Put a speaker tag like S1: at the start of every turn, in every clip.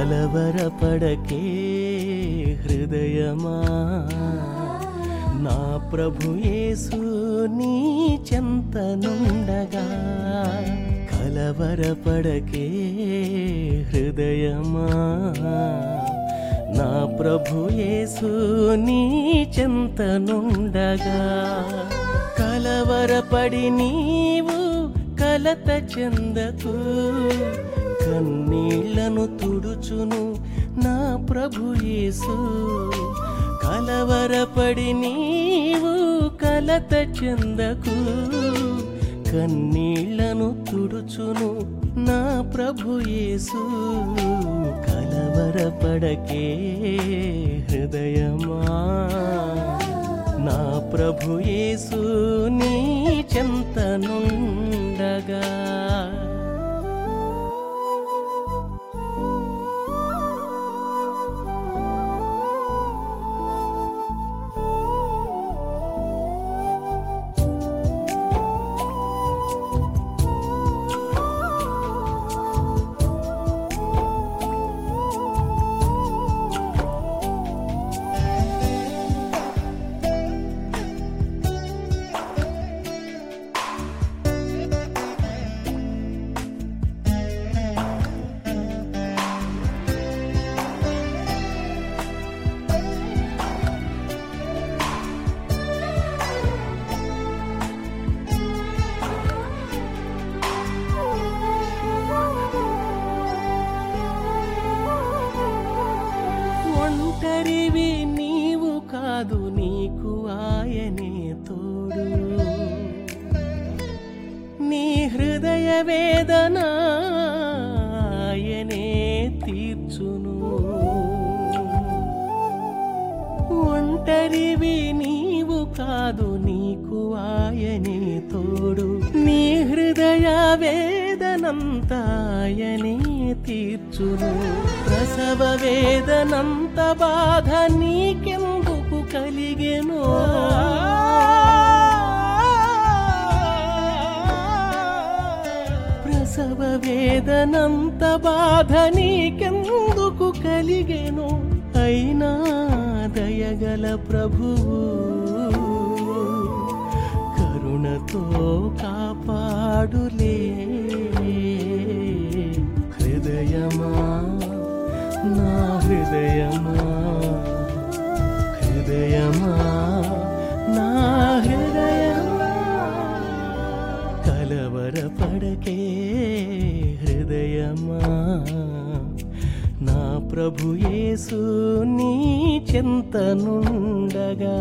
S1: కలవరపడకే హృదయమా నా ప్రభు యేసు నీ చెంతనుండగా కలవరపడకే హృదయమా నా ప్రభు యేసు నీ చెంతనుండగా కలవరపడి నీవు కలత చెందకు కన్నీళ్లను తుడుచును నా ప్రభు యేసు కలవరపడి నీవు కలత చెందకు కన్నీళ్లను తుడుచును నా ప్రభు యేసు కలవరపడకే హృదయమా నా ప్రభు యేసు నీ చెంతనుండగా ఒంటరివి నీవు కాదు నీకు ఆయనే తోడు నీ హృదయ వేదన ఆయనే తీర్చును ఒంటరివి నీవు కాదు నీకు ఆయనే తోడు నీ హృదయ వేదనంతా ఆయనే తీర్చును ప్రసవ వేదనంత బాధ నీకెందుకు కలిగెను ప్రసవ వేదనంత బాధ నీకెందుకు కలిగెను అయినా దయగల ప్రభువు కరుణతో కాపాడులే హృదయమా నా హృదయమా హృదయమా నా హృదయమా కలవరపడకే హృదయమా నా ప్రభు యేసు నీ చింతనుండగా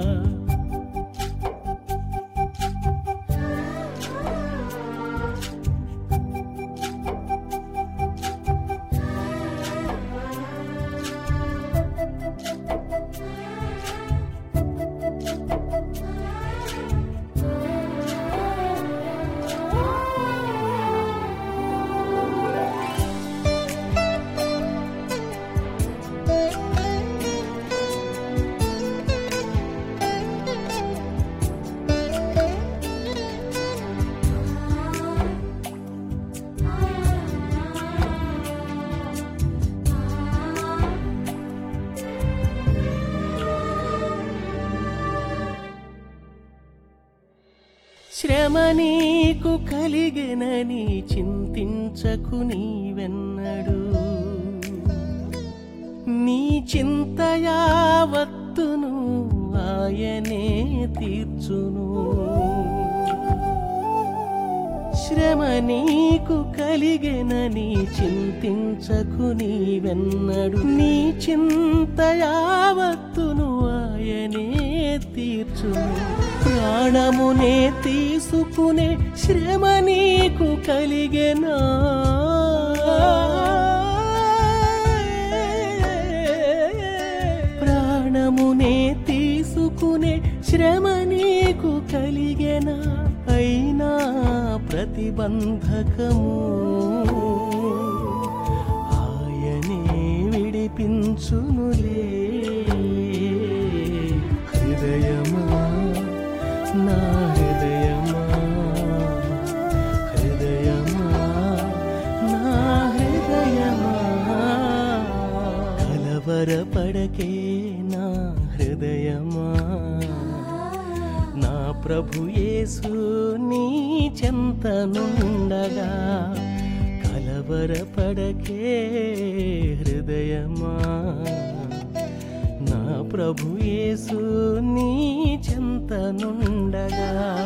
S1: శ్రమ నీకు కలిగెనని చింతించకు నీవెన్నడు నీ చింత యావత్తును ఆయనే తీర్చును శ్రమ నీకు కలిగెనని చింతించకు నీవెన్నడు నీ చింత యావత్తును ఆయనే తీర్చును ప్రాణమునే తీసుకునే శ్రమ నీకు కలిగెనా ప్రాణమునే తీసుకునే శ్రమ నీకు కలిగెనా అయినా ప్రతిబంధకము ఆయనే విడిపించునులే హృదయమా నా హృదయమా హృదయమా నా హృదయమా కలవరపడకే నా హృదయమా నా ప్రభు యేసు నీ చెంతనుండగా కలవరపడకే హృదయమా నా ప్రభు యేసు నీ చెంతనుండగా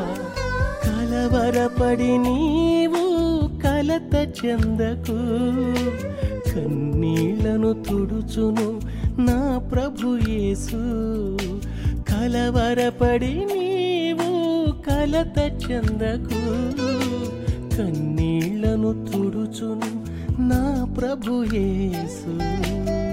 S1: కలవరపడి నీవు కలత చెందకు కన్నీళ్లను తుడుచును నా ప్రభు యేసు కలవరపడి నీవు కలత చెందకు కన్నీళ్లను తుడుచును నా ప్రభు యేసు